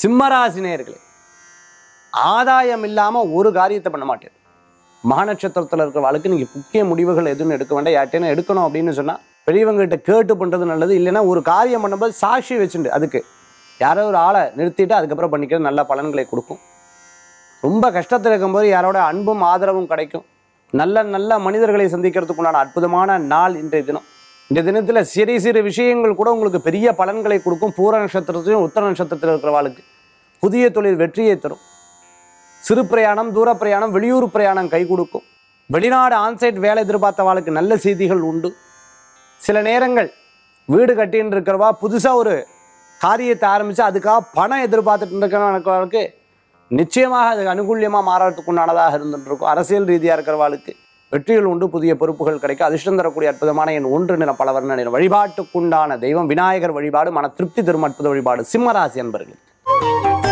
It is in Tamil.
சிம்மராசி நேயர்களே ஆதாயம் இல்லாமல் ஒரு காரியத்தை பண்ண மாட்டேன் மக நட்சத்திரத்தில் இருக்கிற வாழ்க்கை நீங்கள் முக்கிய முடிவுகள் எதுவும் எடுக்க வேண்டாம் யார்ட்டேனும் எடுக்கணும் அப்படின்னு சொன்னால் பெரியவங்ககிட்ட கேட்டு பண்ணுறது நல்லது இல்லைன்னா ஒரு காரியம் பண்ணும்போது சாட்சி வச்சுண்டு அதுக்கு யாரோ ஒரு ஆளை நிறுத்திட்டு அதுக்கப்புறம் பண்ணிக்கிறது நல்ல பலன்களை கொடுக்கும் ரொம்ப கஷ்டத்தில் இருக்கும்போது யாரோட அன்பும் ஆதரவும் கிடைக்கும் நல்ல நல்ல மனிதர்களை சந்திக்கிறதுக்கு உண்டான அற்புதமான நாள் இன்றைய தினம் இந்த தினத்தில் சிறு சிறு விஷயங்கள் கூட உங்களுக்கு பெரிய பலன்களை கொடுக்கும் பூர நட்சத்திரத்திலும் உத்தர நட்சத்திரத்தில் இருக்கிறவாளுக்கு புதிய தொழில் வெற்றியை தரும் சிறு பிரயாணம் தூர பிரயாணம் வெளியூர் பிரயாணம் கை கொடுக்கும் வெளிநாடு ஆன்சைட் வேலை எதிர்பார்த்தவாளுக்கு நல்ல செய்திகள் உண்டு சில நேரங்கள் வீடு கட்டின்னு இருக்கிறவா புதுசாக ஒரு காரியத்தை ஆரம்பித்து அதுக்காக பணம் எதிர்பார்த்துட்டு இருக்கிறவனுக்கு நிச்சயமாக அது அனுகூல்யமாக மாறறதுக்கு உண்டானதாக இருந்துட்டு இருக்கும் அரசியல் ரீதியாக இருக்கிறவாளுக்கு வெற்றிகள் உண்டு புதிய பொறுப்புகள் கிடைக்கும் அதிர்ஷ்டம் தரக்கூடிய அற்புதமான என் ஒன்று நிற பல வர்ண நிறம் வழிபாட்டுக்குண்டான தெய்வம் விநாயகர் வழிபாடு மன திருப்தி தரும் அற்புத வழிபாடு சிம்மராசி என்பர்கள்